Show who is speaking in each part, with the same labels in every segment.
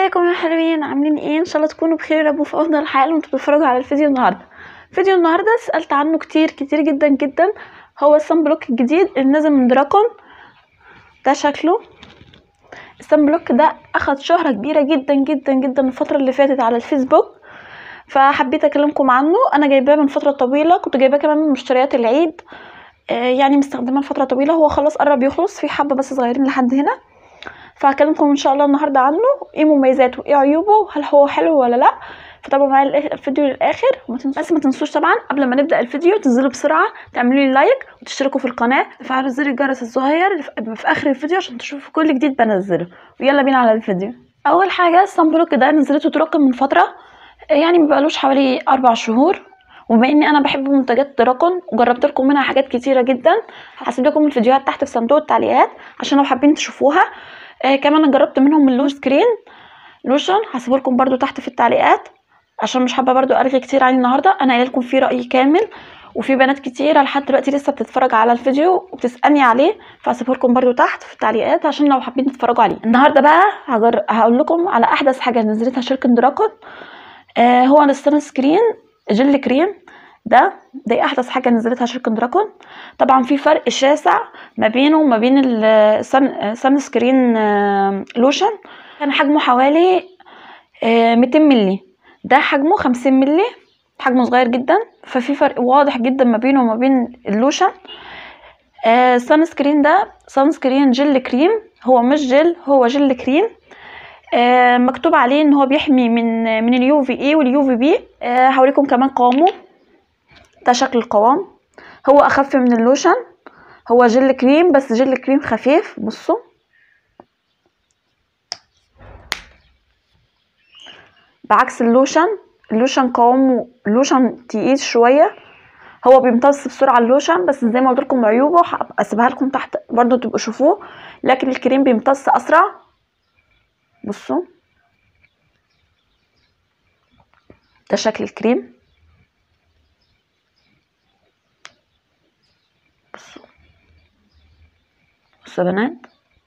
Speaker 1: ازيكم يا حلوين عاملين ايه ان شاء الله تكونوا بخير يا رب في افضل حال وانتوا بتتفرجوا على الفيديو النهارده فيديو النهارده سالت عنه كتير كتير جدا جدا هو الصن بلوك الجديد اللي نازل من دراكون ده شكله الصن بلوك ده اخد شهرة كبيرة جدا جدا جدا الفترة اللي فاتت على الفيسبوك فحبيت اكلمكم عنه انا جايباه من فترة طويلة كنت جايباه كمان من مشتريات العيد آه، يعني مستخدماه لفترة طويلة هو خلاص قرب يخلص في حبة بس صغيرين لحد هنا فهكلمكم ان شاء الله النهارده عنه ايه مميزاته وايه عيوبه هل هو حلو ولا لا فتابعوا معايا الآخر- الفيديو للاخر وما تنسوش بس ما تنسوش طبعا قبل ما نبدا الفيديو تنزلوا بسرعه تعملوا لي لايك وتشتركوا في القناه تفعلوا زر الجرس الصغير اللي في- في اخر الفيديو عشان تشوفوا كل جديد بنزله ويلا بينا على الفيديو اول حاجه الصن بلوك ده نزلته دراكون من فتره يعني مبقالوش حوالي اربع شهور وبما اني انا بحب منتجات دراكون وجربت لكم منها حاجات كتيره جدا هسيب لكم الفيديوهات تحت في صندوق التعليقات عشان لو حابين تشوفوها آه كمان أنا جربت منهم اللوش سكرين لوشن هسيبه لكم برده تحت في التعليقات عشان مش حابه برده ارغي كتير عليه النهارده انا قايله لكم فيه راي كامل وفي بنات كتيره لحد دلوقتي لسه بتتفرج على الفيديو وبتسالني عليه فهسيبه لكم برده تحت في التعليقات عشان لو حابين تتفرجوا عليه النهارده بقى هجر... هقول لكم على احدث حاجه نزلتها شركه دراكون آه هو السان سكرين جل كريم ده دي احدث حاجه نزلتها شركه دراكون طبعا في فرق شاسع ما بينه وما بين السان سان سكرين آه، لوشن كان حجمه حوالي آه، 200 ملي ده حجمه 50 ملي حجمه صغير جدا ففي فرق واضح جدا ما بينه وما بين اللوشن آه، السان سكرين ده سان سكرين جل كريم هو مش جل هو جل كريم آه، مكتوب عليه ان هو بيحمي من من اليو في اي واليو في بي هوريكم كمان قوامه ده شكل القوام هو اخف من اللوشن هو جل كريم بس جل كريم خفيف بصوا بعكس اللوشن اللوشن قوامه لوشن تقيل شويه هو بيمتص بسرعه اللوشن بس زي ما قلت لكم عيوبه هبقى اسيبها لكم تحت برضو تبقوا شوفوه لكن الكريم بيمتص اسرع بصوا ده شكل الكريم بصوا بصوا يا بنات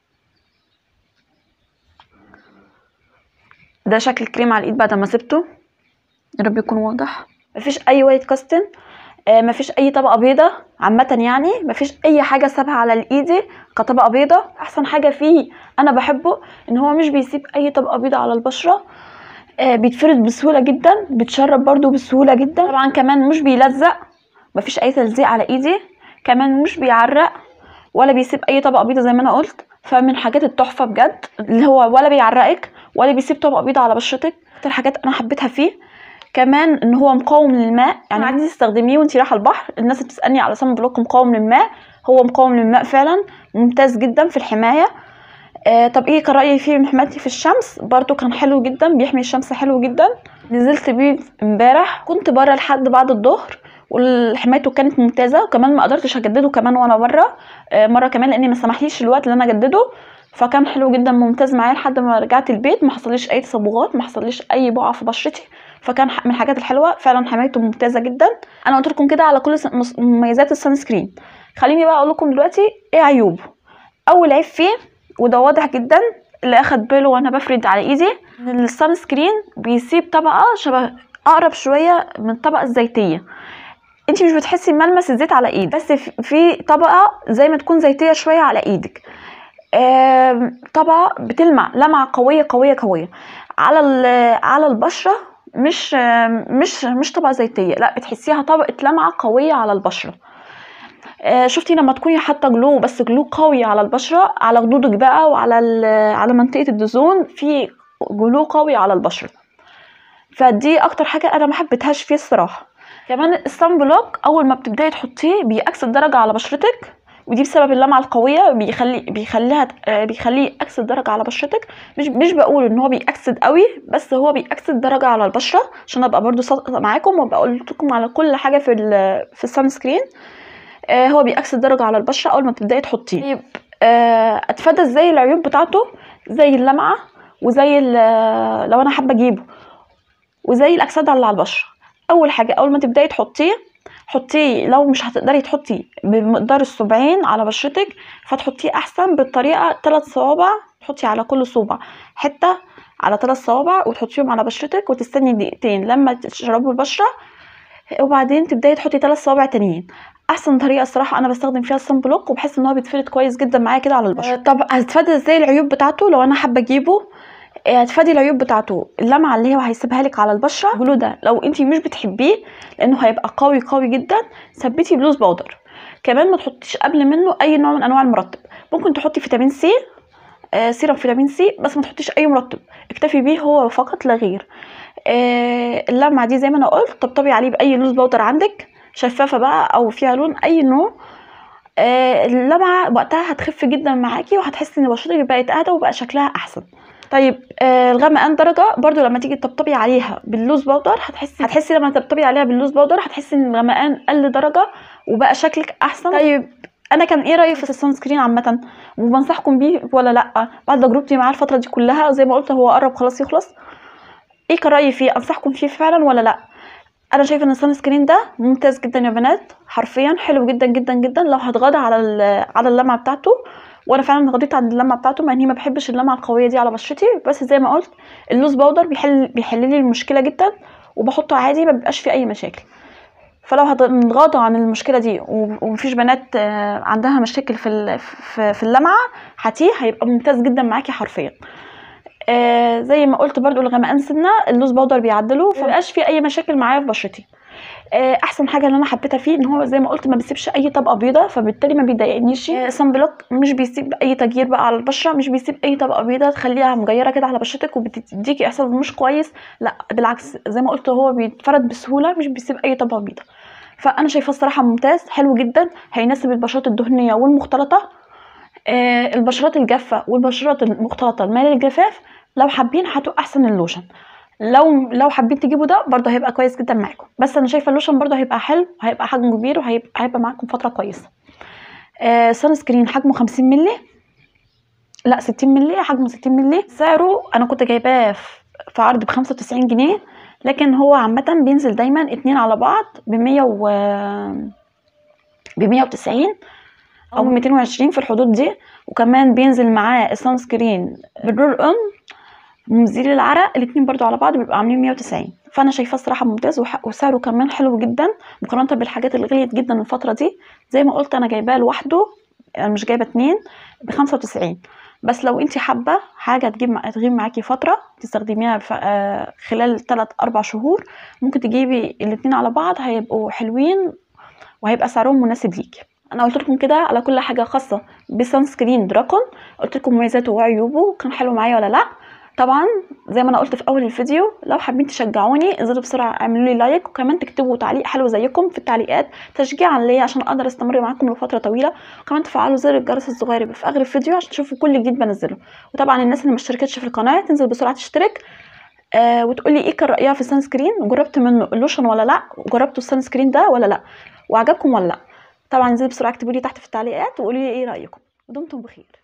Speaker 1: ده شكل الكريم على الايد بعد ما سبته يا رب يكون واضح مفيش اي وايت كاستن آه مفيش اي طبقه بيضه عامه يعني مفيش اي حاجه سابها على الايدي كطبقه بيضه احسن حاجه فيه انا بحبه ان هو مش بيسيب اي طبقه بيضه على البشره آه بيتفرد بسهوله جدا بيتشرب برضو بسهوله جدا طبعا كمان مش بيلزق مفيش اي تلزيق على ايدي كمان مش بيعرق ولا بيسيب اي طبقه بيضه زي ما انا قلت فمن حاجات التحفه بجد اللي هو ولا بيعرقك ولا بيسيب طبقه بيضه على بشرتك اكتر حاجات انا حبيتها فيه كمان ان هو مقاوم للماء يعني عادي تستخدميه وانتي رايحه البحر الناس اللي بتسالني على صن بلوك مقاوم للماء هو مقاوم للماء فعلا ممتاز جدا في الحمايه آه طب ايه كان رايي فيه من حمايتي في الشمس برضو كان حلو جدا بيحمي الشمس حلو جدا نزلت بيه امبارح كنت بره لحد بعد الظهر وحمايته كانت ممتازه وكمان ما قدرتش اجدده كمان وانا بره آه مره كمان لاني ما سمحليش الوقت اللي انا اجدده فكان حلو جدا ممتاز معايا لحد ما رجعت البيت ما حصليش اي تصبغات ما حصليش اي بقع في بشرتي فكان ح- من الحاجات الحلوه فعلا حمايته ممتازه جدا انا قلت لكم كده على كل س- مس- مميزات السان سكرين خليني بقى اقول لكم دلوقتي ايه عيوبه اول عيب فيه وده واضح جدا اللي اخد باله وانا بفرد على ايدي ان السان سكرين بيسيب طبقه شبه اقرب شويه من الطبقه الزيتيه انت مش بتحسي بملمس الزيت على ايدك بس في- في طبقه زي ما تكون زيتيه شويه على ايدك آم، طبقه بتلمع لمعه قويه قويه قويه على ال- على البشره مش آم، مش مش طبقه زيتيه لا بتحسيها طبقه لمعه قويه على البشره آه، شفتي لما تكوني حاطه جلو بس جلو قوي على البشره على خدودك بقى وعلى ال- على منطقه الدهون في جلو قوي على البشره فدي اكتر حاجه انا ما حبيتهاش فيه الصراحه كمان الصن بلوك اول ما بتبداي تحطيه بيعكس الدرجه على بشرتك ودي بسبب اللمعه القويه بيخلي بيخليها آه، بيخليه يعكس الدرجه على بشرتك مش مش بقول ان هو بيأكسد قوي بس هو بيأكسد الدرجه على البشره عشان ابقى برضو صادقه معاكم وابقى قلت لكم على كل حاجه في ال في السان سكرين آه، هو بيأكسد الدرجه على البشره اول ما تبداي تحطيه طيب آه، اتفادى ازاي العيوب بتاعته زي اللمعه وزي ال- لو انا حابه اجيبه وزي الاكسده اللي على البشره اول حاجه اول ما تبداي تحطيه حطيه لو مش هتقدري تحطي بمقدار الصبعين على بشرتك فتحطيه احسن بالطريقه ثلاث صوابع تحطي على كل صوبع حته على ثلاث صوابع وتحطيهم على بشرتك وتستني دقيقتين لما تشربوا البشره وبعدين تبداي تحطي ثلاث صوابع تانيين احسن طريقه الصراحه انا بستخدم فيها الصن بلوك وبحس ان هو بيتفرد كويس جدا معايا كده على البشره طب هتفادى ازاي العيوب بتاعته لو انا حابه اجيبه آه، هتفادي العيوب بتاعته اللمعه اللي هو هيسيبها لك على البشره قولوا ده لو انت مش بتحبيه لانه هيبقى قوي قوي جدا ثبتي بلوز باودر كمان ما تحطيش قبل منه اي نوع من انواع المرطب ممكن تحطي فيتامين سي آه سيرم فيتامين سي بس ما تحطيش اي مرطب اكتفي بيه هو فقط لا غير آه اللمعه دي زي ما انا قلت طبطبي عليه باي لوز باودر عندك شفافه بقى او فيها لون اي نوع آه اللمعه وقتها هتخف جدا معاكي وهتحسي ان بشرتك بقت اهدى وبقى شكلها احسن طيب آه الغمقان درجه برضو لما تيجي تطبطبي عليها باللوز باودر هتحسي هتحسي لما تطبطبي عليها باللوز باودر هتحسي ان الغمقان قل درجه وبقى شكلك احسن طيب انا كان ايه رايي في السان سكرين عامه وبنصحكم بيه ولا لا بعد تجربتي معاه الفتره دي كلها زي ما قلت هو قرب خلاص يخلص ايه كان رايي فيه انصحكم فيه فعلا ولا لا انا شايفه ان السان سكرين ده ممتاز جدا يا بنات حرفيا حلو جدا جدا جدا لو هتغاضى على على اللمعه بتاعته وانا فعلا غضيت عن اللمعه بتاعته مع اني ما بحبش اللمعه القويه دي على بشرتي بس زي ما قلت اللوز باودر بيحل بيحل لي المشكله جدا وبحطه عادي ما بيبقاش فيه اي مشاكل فلو هنتغاضى عن المشكله دي ومفيش بنات عندها مشاكل في في اللمعه هاتيه هيبقى ممتاز جدا معاكي حرفيا آه زي ما قلت برضو الغمقان سنه اللوز باودر بيعدله فمبقاش فيه اي مشاكل معايا في بشرتي آه احسن حاجه اللي انا حبيتها فيه ان هو زي ما قلت ما بيسيبش اي طبقه بيضه فبالتالي ما بيضايقنيش آه صن بلوك مش بيسيب اي تغيير بقى على البشره مش بيسيب اي طبقه بيضه تخليها مغيره كده على بشرتك وبتديكي احساس مش كويس لا بالعكس زي ما قلت هو بيتفرد بسهوله مش بيسيب اي طبقه بيضه فانا شايفاه الصراحه ممتاز حلو جدا هيناسب البشرات الدهنيه والمختلطه آه البشرات الجافه والبشرات المختلطه المال الجفاف لو حابين هاتوا احسن اللوشن لو لو حابين تجيبوا ده برضه هيبقى كويس جدا معاكم بس انا شايفه اللوشن برضه هيبقى حلو هيبقى حجمه كبير وهيبقى هيبقى معاكم فتره كويسه آه سان سكرين حجمه 50 مللي لا 60 مللي حجمه 60 مللي سعره انا كنت جايباه في عرض ب 95 جنيه لكن هو عامه بينزل دايما اتنين على بعض ب 100 و ب 190 او 220 في الحدود دي وكمان بينزل معاه السان سكرين بالرول اون مزيل العرق الاتنين برضو على بعض بيبقوا عاملين 190 فانا شايفاه الصراحه ممتاز وسعره كمان حلو جدا مقارنه بالحاجات اللي غليت جدا الفتره دي زي ما قلت انا جايباه لوحده يعني مش جايبه اتنين ب 95 بس لو انت حابه حاجه تجيب تغيب معاكي فتره تستخدميها خلال 3 4 شهور ممكن تجيبي الاتنين على بعض هيبقوا حلوين وهيبقى سعرهم مناسب ليكي انا قلت لكم كده على كل حاجه خاصه بسان سكرين دراكون قلت لكم مميزاته وعيوبه كان حلو معايا ولا لا طبعا زي ما انا قلت في اول الفيديو لو حابين تشجعوني انزلوا بسرعه اعملوا لي لايك وكمان تكتبوا تعليق حلو زيكم في التعليقات تشجيعا ليا عشان اقدر استمر معاكم لفتره طويله وكمان تفعلوا زر الجرس الصغير اللي في اخر الفيديو عشان تشوفوا كل جديد بنزله وطبعا الناس اللي ما اشتركتش في القناه تنزل بسرعه تشترك آه وتقولي ايه كان رايها في السان سكرين وجربت منه اللوشن ولا لا وجربتوا السان سكرين ده ولا لا وعجبكم ولا لا طبعا انزلوا بسرعه اكتبوا لي تحت في التعليقات وقولوا لي ايه رايكم ودمتم بخير